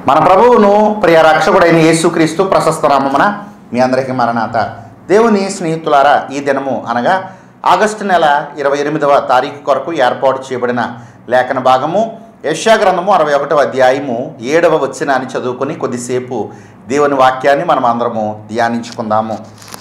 మన ప్రభువును ప్రియ రక్షకుడైన యేసుక్రీస్తు ప్రశస్త నామమున మీ అందరికీ మరణాత దేవుని స్నేహితులారా ఈ దినము అనగా ఆగస్టు నెల ఇరవై ఎనిమిదవ తారీఖు కొరకు ఏర్పాటు చేయబడిన లేఖన భాగము యశా గ్రంథము అరవై ఒకటవ అధ్యాయము ఏడవ వచ్చిన అని చదువుకొని కొద్దిసేపు దేవుని వాక్యాన్ని మనం అందరము ధ్యానించుకుందాము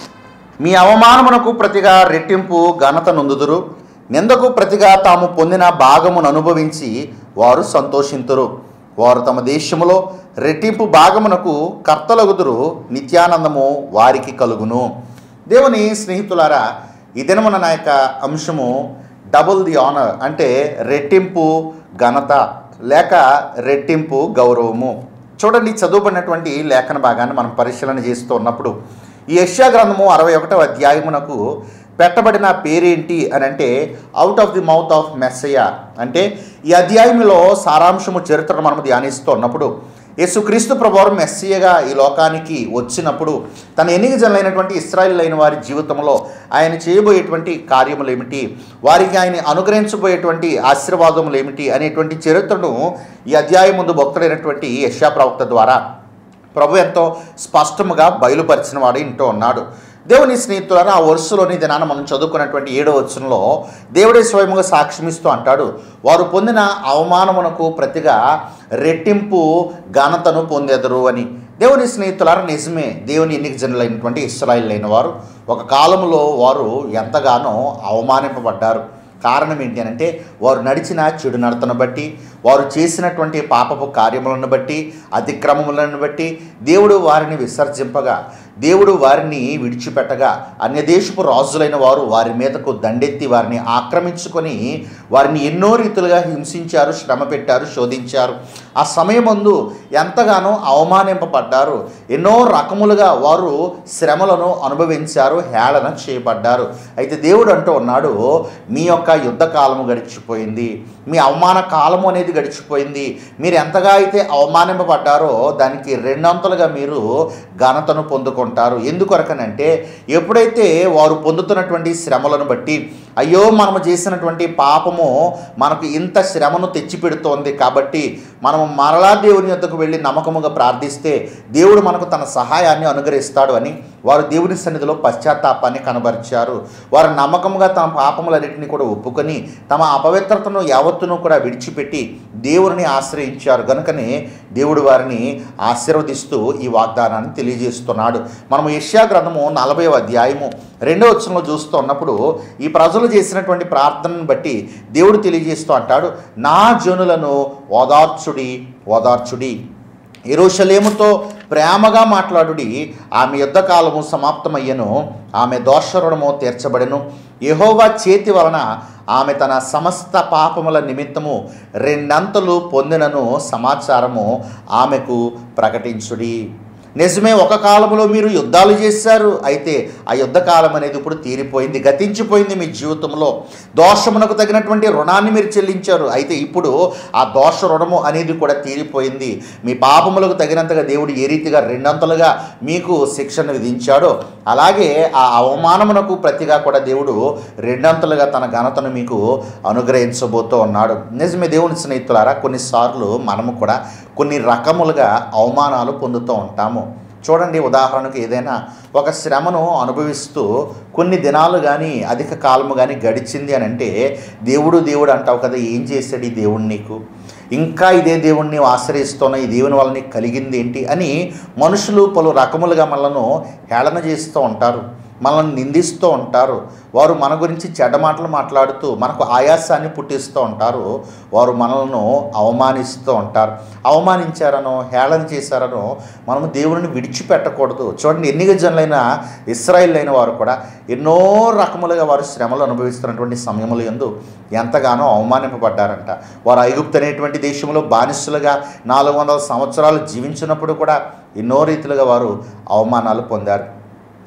మీ అవమానమునకు ప్రతిగా రెట్టింపు ఘనత నొందుదురు నిందకు ప్రతిగా తాము పొందిన భాగమును అనుభవించి వారు సంతోషింతురు వారు తమ దేశములో రెట్టింపు భాగమునకు కర్తలగుదురు నిత్యానందము వారికి కలుగును దేవుని స్నేహితులారా ఈ దినమున నా యొక్క అంశము డబుల్ ది ఆనర్ అంటే రెట్టింపు ఘనత లేక రెట్టింపు గౌరవము చూడండి చదువుబడినటువంటి లేఖన భాగాన్ని మనం పరిశీలన చేస్తూ ఉన్నప్పుడు ఈ యష్యా గ్రంథము అరవై ఒకటవ అధ్యాయమునకు పెట్టబడిన పేరేంటి అని అంటే out of the mouth of Messiah అంటే ఈ అధ్యాయంలో సారాంశము చరిత్రను మనం ధ్యానిస్తూ ఉన్నప్పుడు యేసుక్రీస్తు ప్రభువారు మెస్సియగా ఈ లోకానికి వచ్చినప్పుడు తన ఎన్నిక జనులైనటువంటి ఇస్రాయిల్ అయిన వారి జీవితంలో ఆయన చేయబోయేటువంటి కార్యములు ఏమిటి వారికి ఆయన అనుగ్రహించబోయేటువంటి ఆశీర్వాదములు ఏమిటి అనేటువంటి చరిత్రను ఈ అధ్యాయం ముందు భక్తుడైనటువంటి యశా ప్రవక్త ద్వారా ప్రభు ఎంతో స్పష్టముగా బయలుపరిచిన వాడు ఇంటూ ఉన్నాడు దేవుని స్నేహితులను ఆ వరుసలోని దినాన మనం చదువుకున్నటువంటి ఏడో వచనంలో దేవుడే స్వయముగా సాక్ష్యమిస్తూ అంటాడు వారు పొందిన అవమానమునకు ప్రతిగా రెట్టింపు ఘనతను పొందెదరు అని దేవుని స్నేహితులారా నిజమే దేవుని ఎన్నిక జనులైనటువంటి ఇస్రాయిల్ అయిన వారు ఒక కాలంలో వారు ఎంతగానో అవమానింపబడ్డారు కారణం ఏంటి అని అంటే వారు నడిచిన చెడు నడతను బట్టి వారు చేసినటువంటి పాపపు కార్యములను బట్టి అతిక్రమములను బట్టి దేవుడు వారిని విసర్జింపగా దేవుడు వారిని విడిచిపెట్టగా అన్యదేశపు రాజులైన వారు వారి మీదకు దండెత్తి వారిని ఆక్రమించుకొని వారిని ఎన్నో రీతులుగా హింసించారు శ్రమ పెట్టారు శోధించారు ఆ సమయమందు ఎంతగానో అవమానింపబడ్డారు ఎన్నో రకములుగా వారు శ్రమలను అనుభవించారు హేళన చేయబడ్డారు అయితే దేవుడు అంటూ ఉన్నాడు మీ యొక్క యుద్ధ కాలము గడిచిపోయింది మీ అవమాన కాలము అనేది గడిచిపోయింది మీరు ఎంతగా అయితే అవమానింపబడ్డారో దానికి రెండంతలుగా మీరు ఘనతను పొందుకుంటారు ఎందుకొరకనంటే ఎప్పుడైతే వారు పొందుతున్నటువంటి శ్రమలను బట్టి అయ్యో మనము చేసినటువంటి పాపము మనకు ఇంత శ్రమను తెచ్చిపెడుతోంది కాబట్టి మనము మరలా దేవుని యొద్దకు వెళ్ళి నమ్మకముగా ప్రార్థిస్తే దేవుడు మనకు తన సహాయాన్ని అనుగ్రహిస్తాడు అని వారు దేవుని సన్నిధిలో పశ్చాత్తాపాన్ని కనబరిచారు వారు నమ్మకముగా తమ పాపములన్నింటినీ కూడా ఒప్పుకొని తమ అపవిత్రతను యావత్తును కూడా విడిచిపెట్టి దేవుని ఆశ్రయించారు కనుకనే దేవుడు వారిని ఆశీర్వదిస్తూ ఈ వాగ్దానాన్ని తెలియజేస్తున్నాడు మనము యష్యా గ్రంథము నలభై అధ్యాయము రెండో వచ్చంలో చూస్తూ ఉన్నప్పుడు ఈ ప్రజలు చేసినటువంటి ప్రార్థనను బట్టి దేవుడు తెలియజేస్తూ అంటాడు నా జనులను ఓదార్చుడి ఓదార్చుడి ఎరుషలేముతో ప్రేమగా మాట్లాడుడి ఆమె యుద్ధ కాలము సమాప్తమయ్యను ఆమె దోషరుణము తీర్చబడెను యెహోవా చేతి వలన ఆమె తన సమస్త పాపముల నిమిత్తము రెండంతలు పొందినను సమాచారము ఆమెకు ప్రకటించుడి నిజమే ఒక కాలంలో మీరు యుద్ధాలు చేశారు అయితే ఆ యుద్ధ కాలం అనేది ఇప్పుడు తీరిపోయింది గతించిపోయింది మీ జీవితంలో దోషమునకు తగినటువంటి రుణాన్ని మీరు చెల్లించారు అయితే ఇప్పుడు ఆ దోష రుణము అనేది కూడా తీరిపోయింది మీ పాపములకు తగినంతగా దేవుడు ఏ రీతిగా రెండంతలుగా మీకు శిక్షను విధించాడో అలాగే ఆ అవమానమునకు ప్రతిగా కూడా దేవుడు రెండంతలుగా తన ఘనతను మీకు అనుగ్రహించబోతూ ఉన్నాడు నిజమే దేవుని స్నేహితులారా కొన్నిసార్లు మనము కూడా కొన్ని రకములుగా అవమానాలు పొందుతూ ఉంటాము చూడండి ఉదాహరణకు ఏదైనా ఒక శ్రమను అనుభవిస్తూ కొన్ని దినాలు కానీ అధిక కాలము కానీ గడిచింది అని అంటే దేవుడు దేవుడు అంటావు కదా ఏం చేశాడు ఈ దేవుడు నీకు ఇంకా ఇదే దేవుణ్ణి ఆశ్రయిస్తున్న ఈ దేవుని వల్ల నీకు కలిగింది ఏంటి అని మనుషులు పలు రకములుగా మనలను హేళన చేస్తూ ఉంటారు మనల్ని నిందిస్తూ ఉంటారు వారు మన గురించి చెడ్డ మాటలు మాట్లాడుతూ మనకు ఆయాసాన్ని పుట్టిస్తూ ఉంటారు వారు మనలను అవమానిస్తూ ఉంటారు అవమానించారనో హేళన చేశారనో మనము దేవుడిని విడిచిపెట్టకూడదు చూడండి ఎన్ని జనులైన ఇస్రాయిల్ అయిన వారు కూడా ఎన్నో రకములుగా వారు శ్రమలు అనుభవిస్తున్నటువంటి సమయములు ఎందు ఎంతగానో అవమానింపబడ్డారంట వారు ఐగుప్తు అనేటువంటి దేశంలో బానిసలుగా నాలుగు వందల సంవత్సరాలు జీవించినప్పుడు కూడా ఎన్నో రీతిలుగా వారు అవమానాలు పొందారు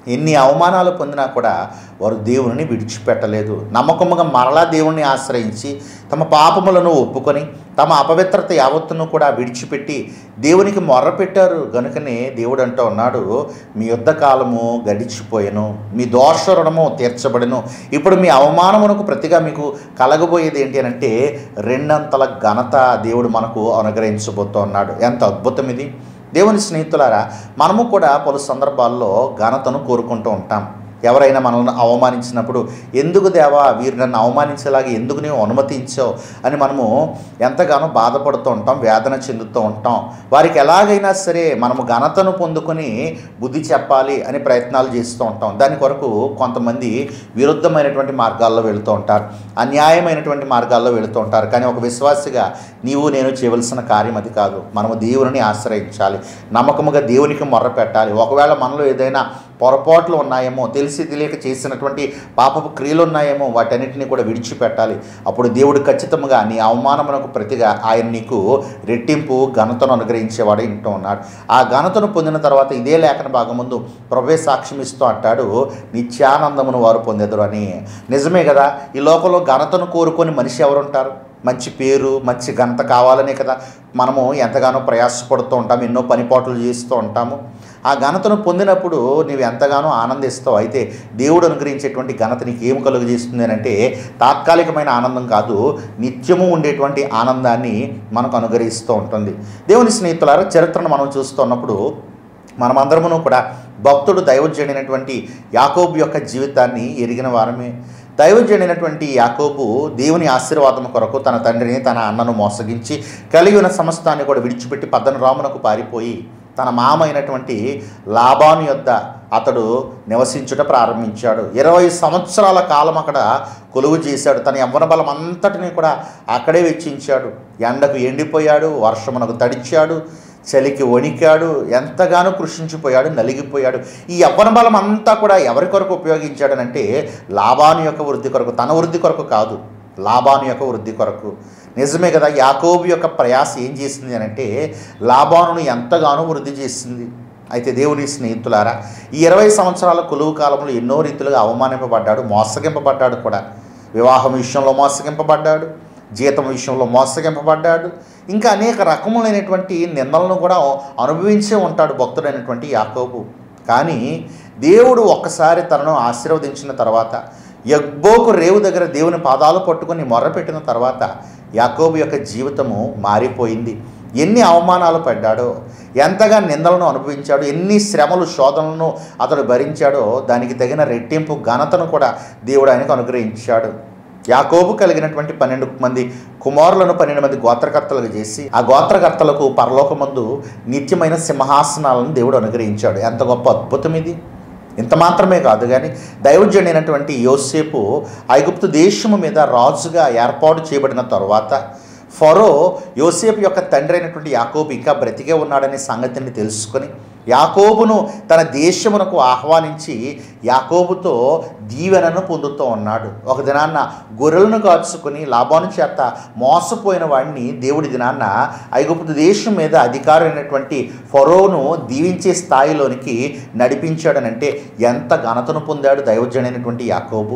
ఎన్ని అవమానాలు పొందినా కూడా వారు దేవుని విడిచిపెట్టలేదు నమ్మకముగా మరలా దేవుణ్ణి ఆశ్రయించి తమ పాపములను ఒప్పుకొని తమ అపవిత్రత యావత్తును కూడా విడిచిపెట్టి దేవునికి మొర్రపెట్టారు గనుకనే దేవుడు అంటూ ఉన్నాడు మీ యుద్ధ కాలము గడిచిపోయెను మీ దోష రుణము తీర్చబడెను ఇప్పుడు మీ అవమానమునకు ప్రతిగా మీకు కలగబోయేది ఏంటి అని అంటే రెండంతల ఘనత దేవుడు మనకు అనుగ్రహించబోతూ ఉన్నాడు ఎంత అద్భుతం ఇది దేవుని స్నేహితులారా మనము కూడా పలు సందర్భాల్లో ఘనతను కోరుకుంటూ ఉంటాం ఎవరైనా మనల్ని అవమానించినప్పుడు ఎందుకు దేవా వీరు నన్ను అవమానించేలాగా ఎందుకు నీవు అనుమతించావు అని మనము ఎంతగానో బాధపడుతూ ఉంటాం వేదన చెందుతూ ఉంటాం వారికి ఎలాగైనా సరే మనము ఘనతను పొందుకొని బుద్ధి చెప్పాలి అని ప్రయత్నాలు చేస్తూ ఉంటాం దాని కొరకు కొంతమంది విరుద్ధమైనటువంటి మార్గాల్లో వెళుతూ ఉంటారు అన్యాయమైనటువంటి మార్గాల్లో వెళుతూ ఉంటారు కానీ ఒక విశ్వాసిగా నీవు నేను చేయవలసిన కార్యం అది కాదు మనము దేవుని ఆశ్రయించాలి నమ్మకముగా దేవునికి మొర్ర పెట్టాలి ఒకవేళ మనలో ఏదైనా పొరపాట్లు ఉన్నాయేమో తెలిసి తెలియక చేసినటువంటి పాపపు క్రియలు ఉన్నాయేమో వాటన్నిటిని కూడా విడిచిపెట్టాలి అప్పుడు దేవుడు ఖచ్చితంగా నీ అవమానమునకు ప్రతిగా ఆయన నీకు రెట్టింపు ఘనతను అనుగ్రహించేవాడు ఇంటూ ఉన్నాడు ఆ ఘనతను పొందిన తర్వాత ఇదే లేఖన భాగం ముందు ప్రభే సాక్ష్యం ఇస్తూ అంటాడు నిత్యానందమును వారు పొందెదరు అని నిజమే కదా ఈ లోకంలో ఘనతను కోరుకొని మనిషి ఎవరుంటారు మంచి పేరు మంచి ఘనత కావాలనే కదా మనము ఎంతగానో ప్రయాసపడుతూ ఉంటాం ఎన్నో పనిపాట్లు చేస్తూ ఉంటాము ఆ ఘనతను పొందినప్పుడు నీవు ఎంతగానో ఆనందిస్తావు అయితే దేవుడు అనుగ్రహించేటువంటి ఘనత నీకు ఏం కలుగజేస్తుంది అని అంటే తాత్కాలికమైన ఆనందం కాదు నిత్యము ఉండేటువంటి ఆనందాన్ని మనకు అనుగ్రహిస్తూ ఉంటుంది దేవుని స్నేహితులారా చరిత్రను మనం చూస్తున్నప్పుడు మనమందరమును కూడా భక్తుడు దైవజ్ఞుడైనటువంటి యాకోబు యొక్క జీవితాన్ని ఎరిగిన వారమే దైవజ్ఞుడైనటువంటి యాకోబు దేవుని ఆశీర్వాదం కొరకు తన తండ్రిని తన అన్నను మోసగించి కలిగి ఉన్న సమస్తాన్ని కూడా విడిచిపెట్టి పద్దన రామునకు పారిపోయి తన మామ అయినటువంటి లాభాను యొద్ద అతడు నివసించుట ప్రారంభించాడు ఇరవై సంవత్సరాల కాలం అక్కడ కొలువు చేశాడు తన యవ్వన బలం అంతటిని కూడా అక్కడే వెచ్చించాడు ఎండకు ఎండిపోయాడు వర్షమునకు తడిచాడు చలికి వణికాడు ఎంతగానో కృషించిపోయాడు నలిగిపోయాడు ఈ యవ్వన బలం అంతా కూడా ఎవరి కొరకు ఉపయోగించాడనంటే లాభాను యొక్క వృద్ధి కొరకు తన వృద్ధి కొరకు కాదు లాభాను యొక్క వృద్ధి కొరకు నిజమే కదా యాకోబు యొక్క ప్రయాస ఏం చేసింది అని అంటే లాభానును ఎంతగానో వృద్ధి చేసింది అయితే దేవుని స్నేహితులారా ఈ ఇరవై సంవత్సరాల కొలువు కాలంలో ఎన్నో రీతిలుగా అవమానింపబడ్డాడు మోసగింపబడ్డాడు కూడా వివాహం విషయంలో మోసగింపబడ్డాడు జీతం విషయంలో మోసగింపబడ్డాడు ఇంకా అనేక రకములైనటువంటి నిందలను కూడా అనుభవించే ఉంటాడు భక్తుడైనటువంటి యాకోబు కానీ దేవుడు ఒక్కసారి తనను ఆశీర్వదించిన తర్వాత యగ్బోకు రేవు దగ్గర దేవుని పాదాలు పట్టుకొని మొర్రపెట్టిన తర్వాత యాకోబు యొక్క జీవితము మారిపోయింది ఎన్ని అవమానాలు పడ్డాడో ఎంతగా నిందలను అనుభవించాడో ఎన్ని శ్రమలు శోధనలను అతడు భరించాడో దానికి తగిన రెట్టింపు ఘనతను కూడా దేవుడు ఆయనకు అనుగ్రహించాడు యాకోబు కలిగినటువంటి పన్నెండు మంది కుమారులను పన్నెండు మంది గోత్రకర్తలకు చేసి ఆ గోత్రకర్తలకు పరలోకమందు నిత్యమైన సింహాసనాలను దేవుడు అనుగ్రహించాడు ఎంత గొప్ప అద్భుతం ఇది ఇంత మాత్రమే కాదు కానీ దైవజనుడైనటువంటి యోసేపు ఐగుప్తు దేశము మీద రాజుగా ఏర్పాటు చేయబడిన తరువాత ఫరో యోసేపు యొక్క తండ్రి అయినటువంటి యాకోబు ఇంకా బ్రతికే ఉన్నాడనే సంగతిని తెలుసుకొని యాకోబును తన దేశమునకు ఆహ్వానించి యాకోబుతో దీవెనను పొందుతూ ఉన్నాడు ఒక దినాన్న గొర్రెలను కాచుకొని లాభాను చేత మోసపోయిన వాడిని దేవుడి దినాన్న ఐగుప్తు దేశం మీద అధికారైనటువంటి ఫరోను దీవించే స్థాయిలోనికి నడిపించాడనంటే ఎంత ఘనతను పొందాడు దైవజనైనటువంటి యాకోబు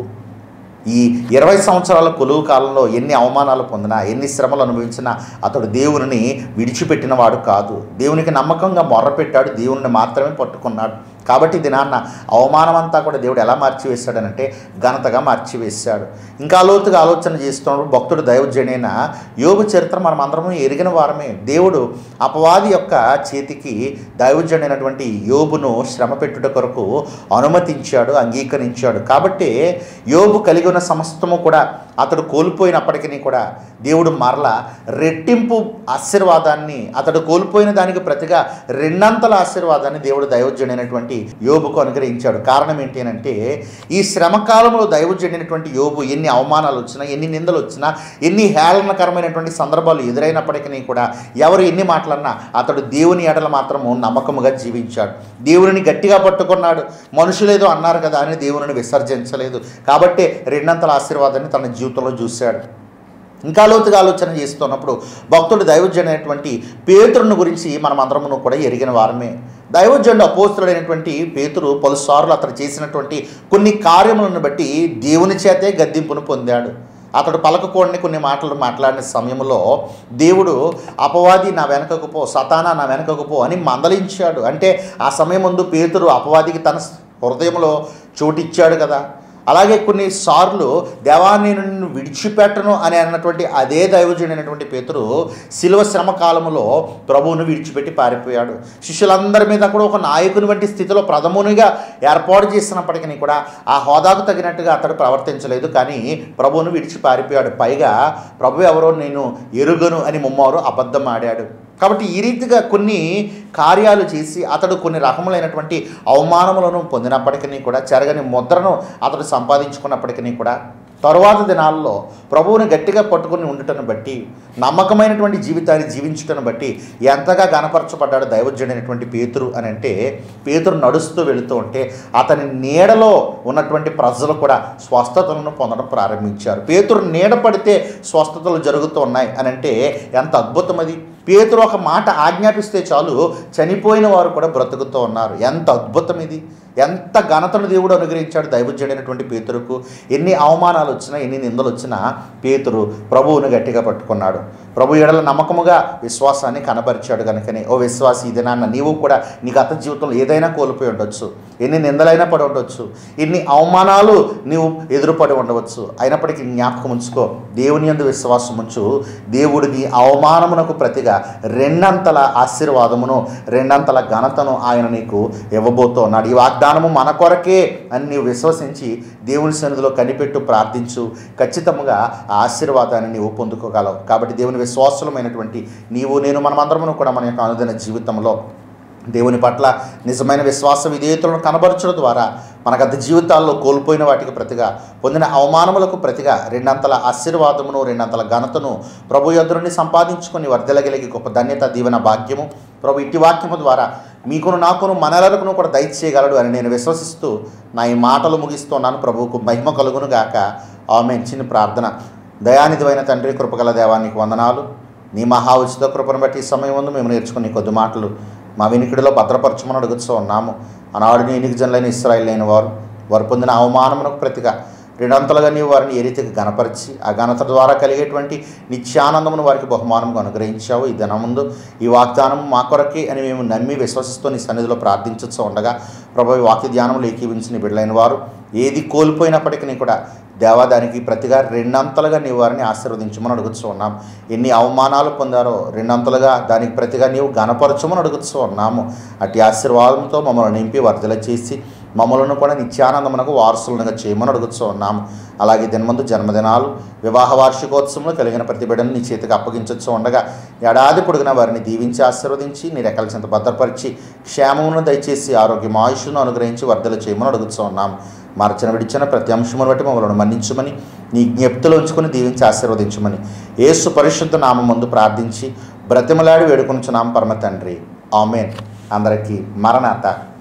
ఈ ఇరవై సంవత్సరాల కొలువు కాలంలో ఎన్ని అవమానాలు పొందినా ఎన్ని శ్రమలు అనుభవించినా అతడు దేవుని విడిచిపెట్టిన వాడు కాదు దేవునికి నమ్మకంగా మొర్రపెట్టాడు దేవుని మాత్రమే పట్టుకున్నాడు కాబట్టి దినాన్న అవమానం అంతా కూడా దేవుడు ఎలా మార్చివేశాడనంటే ఘనతగా మార్చివేశాడు ఇంకా లోతుగా ఆలోచన చేస్తున్నప్పుడు భక్తుడు దైవజనైన యోగు చరిత్ర మనం అందరము ఎరిగిన వారమే దేవుడు అపవాది యొక్క చేతికి దైవజనైనటువంటి యోబును శ్రమ పెట్టుట కొరకు అనుమతించాడు అంగీకరించాడు కాబట్టి యోబు కలిగి ఉన్న సమస్తము కూడా అతడు కోల్పోయినప్పటికీ కూడా దేవుడు మరల రెట్టింపు ఆశీర్వాదాన్ని అతడు కోల్పోయిన దానికి ప్రతిగా రెండంతల ఆశీర్వాదాన్ని దేవుడు దైవజనుడైనటువంటి యోబుకు అనుగ్రహించాడు కారణం ఏంటి అని అంటే ఈ శ్రమకాలంలో దైవజనుడైనటువంటి యోబు ఎన్ని అవమానాలు వచ్చినా ఎన్ని నిందలు వచ్చినా ఎన్ని హేళనకరమైనటువంటి సందర్భాలు ఎదురైనప్పటికీ కూడా ఎవరు ఎన్ని మాటలన్నా అతడు దేవుని ఎడల మాత్రము నమ్మకముగా జీవించాడు దేవుని గట్టిగా పట్టుకున్నాడు మనుషులేదో అన్నారు కదా అని దేవుని విసర్జించలేదు కాబట్టి రెండంతల ఆశీర్వాదాన్ని తన జీవితంలో చూశాడు ఇంకా లోతుగా ఆలోచన చేస్తున్నప్పుడు భక్తుడు దైవజనైనటువంటి పేతురుని గురించి మనం అందరము కూడా ఎరిగిన వారమే దైవజనుడు అపోస్తుడైనటువంటి పేతురు పలుసార్లు అతడు చేసినటువంటి కొన్ని కార్యములను బట్టి దేవుని చేతే గద్దింపును పొందాడు అతడు పలకకూడని కొన్ని మాటలు మాట్లాడిన సమయంలో దేవుడు అపవాది నా వెనకకు పో సతానా నా వెనకకు పో అని మందలించాడు అంటే ఆ సమయం ముందు పేతురు అపవాదికి తన హృదయంలో చోటిచ్చాడు కదా అలాగే కొన్నిసార్లు దేవా నేను నిన్ను విడిచిపెట్టను అని అన్నటువంటి అదే దైవజుడైనటువంటి పేతురు శిలువ శ్రమ కాలంలో ప్రభువును విడిచిపెట్టి పారిపోయాడు శిష్యులందరి మీద కూడా ఒక నాయకుని వంటి స్థితిలో ప్రథమునిగా ఏర్పాటు చేసినప్పటికీ కూడా ఆ హోదాకు తగినట్టుగా అతడు ప్రవర్తించలేదు కానీ ప్రభువును విడిచి పారిపోయాడు పైగా ప్రభు ఎవరో నేను ఎరుగను అని ముమ్మారు అబద్ధం ఆడాడు కాబట్టి ఈ రీతిగా కొన్ని కార్యాలు చేసి అతడు కొన్ని రకములైనటువంటి అవమానములను పొందినప్పటికీ కూడా చెరగని ముద్రను అతడు సంపాదించుకున్నప్పటికీ కూడా తరువాత దినాల్లో ప్రభువుని గట్టిగా పట్టుకుని ఉండటం బట్టి నమ్మకమైనటువంటి జీవితాన్ని జీవించటం బట్టి ఎంతగా గనపరచబడ్డాడు దైవజ్ఞుడైనటువంటి పేతురు అని అంటే పేతురు నడుస్తూ వెళుతూ ఉంటే అతని నీడలో ఉన్నటువంటి ప్రజలు కూడా స్వస్థతలను పొందడం ప్రారంభించారు పేతురు నీడ పడితే స్వస్థతలు జరుగుతూ ఉన్నాయి అని అంటే ఎంత అద్భుతం అది పేతురు ఒక మాట ఆజ్ఞాపిస్తే చాలు చనిపోయిన వారు కూడా బ్రతుకుతూ ఉన్నారు ఎంత అద్భుతం ఇది ఎంత ఘనతను దేవుడు అనుగ్రహించాడు దైవజ్ఞుడైనటువంటి పేతురుకు ఎన్ని అవమానాలు వచ్చినా ఎన్ని నిందలు వచ్చినా పేతురు ప్రభువును గట్టిగా పట్టుకున్నాడు ప్రభు ఎడల నమ్మకముగా విశ్వాసాన్ని కనపరిచాడు కనుకనే ఓ విశ్వాసి ఇది నాన్న నీవు కూడా నీ గత జీవితంలో ఏదైనా కోల్పోయి ఉండొచ్చు ఎన్ని నిందలైనా పడి ఉండొచ్చు ఎన్ని అవమానాలు నీవు ఎదురుపడి ఉండవచ్చు అయినప్పటికీ జ్ఞాపకం ఉంచుకో దేవుని యందు విశ్వాసం ఉంచు దేవుడు నీ అవమానమునకు ప్రతిగా రెండంతల ఆశీర్వాదమును రెండంతల ఘనతను ఆయన నీకు ఇవ్వబోతున్నాడు ఈ వాగ్దానము మన కొరకే అని నీవు విశ్వసించి దేవుని సన్నిధిలో కనిపెట్టు ప్రార్థించు ఖచ్చితంగా ఆ ఆశీర్వాదాన్ని నీవు పొందుకోగలవు కాబట్టి దేవుని విశ్వాసులమైనటువంటి నీవు నేను మనమందరము కూడా మన యొక్క అనుదిన జీవితంలో దేవుని పట్ల నిజమైన విశ్వాస విధేయతలను కనబరచడం ద్వారా మన గత జీవితాల్లో కోల్పోయిన వాటికి ప్రతిగా పొందిన అవమానములకు ప్రతిగా రెండంతల ఆశీర్వాదమును రెండంతల ఘనతను ప్రభు యొద్దుని సంపాదించుకొని వర్ధలగలిగి గొప్ప ధన్యత దీవెన భాగ్యము ప్రభు ఇట్టి వాక్యము ద్వారా మీకును నాకును మనలకును కూడా దయచేయగలడు అని నేను విశ్వసిస్తూ నా ఈ మాటలు ముగిస్తున్నాను ప్రభువుకు మహిమ కలుగును గాక ఆమె చిన్న ప్రార్థన దయానిధివైన తండ్రి కృపగల దేవానికి వందనాలు నీ మహా ఉచిత కృపను బట్టి ఈ సమయం ముందు మేము నేర్చుకుని కొద్ది మాటలు మా వినికిడిలో భద్రపరచమని అడుగుతూ ఉన్నాము ఆనాడు నీ ఎన్నిక జనులైన ఇస్రాయిల్ లేని వారు వారు పొందిన అవమానమునకు ప్రతిగా రెండంతలుగా నీవు వారిని ఏ రీతికి గణపరిచి ఆ ఘనత ద్వారా కలిగేటువంటి నిత్యానందమును వారికి బహుమానముగా అనుగ్రహించావు ఈ దినముందు ఈ వాగ్దానం మా కొరకే అని మేము నమ్మి విశ్వసిస్తూ నీ సన్నిధిలో ప్రార్థించచ్చు ఉండగా ప్రభు ఈ వాక్య ధ్యానములు ఏకీవించిన బిడ్డలైన వారు ఏది కోల్పోయినప్పటికీ కూడా దేవా దానికి ప్రతిగా రెండంతలుగా నీ వారిని ఆశీర్వదించమని అడుగుతూ ఉన్నాం ఎన్ని అవమానాలు పొందారో రెండంతలుగా దానికి ప్రతిగా నీవు గణపరచమని అడుగుతూ ఉన్నాము అట్టి ఆశీర్వాదంతో మమ్మల్ని నింపి వర్ధల చేసి మమ్మలను కూడా నిత్యానందమునకు వారసులుగా చేయమని అడుగుతూ ఉన్నాము అలాగే దినమందు జన్మదినాలు వివాహ వార్షికోత్సవంలో కలిగిన ప్రతి బిడ్డను నీ చేతికి అప్పగించవచ్చు ఉండగా ఏడాది పొడుగున వారిని దీవించి ఆశీర్వదించి నీ రెక్కల చెంత భద్రపరిచి క్షేమమును దయచేసి ఆరోగ్యం ఆయుష్ను అనుగ్రహించి వర్ధలు చేయమని అడుగుతూ ఉన్నాము మార్చిన విడిచిన ప్రతి అంశమును బట్టి మమ్మల్ని మన్నించమని నీ జ్ఞప్తిలో ఉంచుకొని దీవించి ఆశీర్వదించమని యేసు పరిశుద్ధ నామం ముందు ప్రార్థించి బ్రతిమలాడి వేడుకొనుచున్నాం పరమ తండ్రి ఆమెన్ అందరికీ మరణాత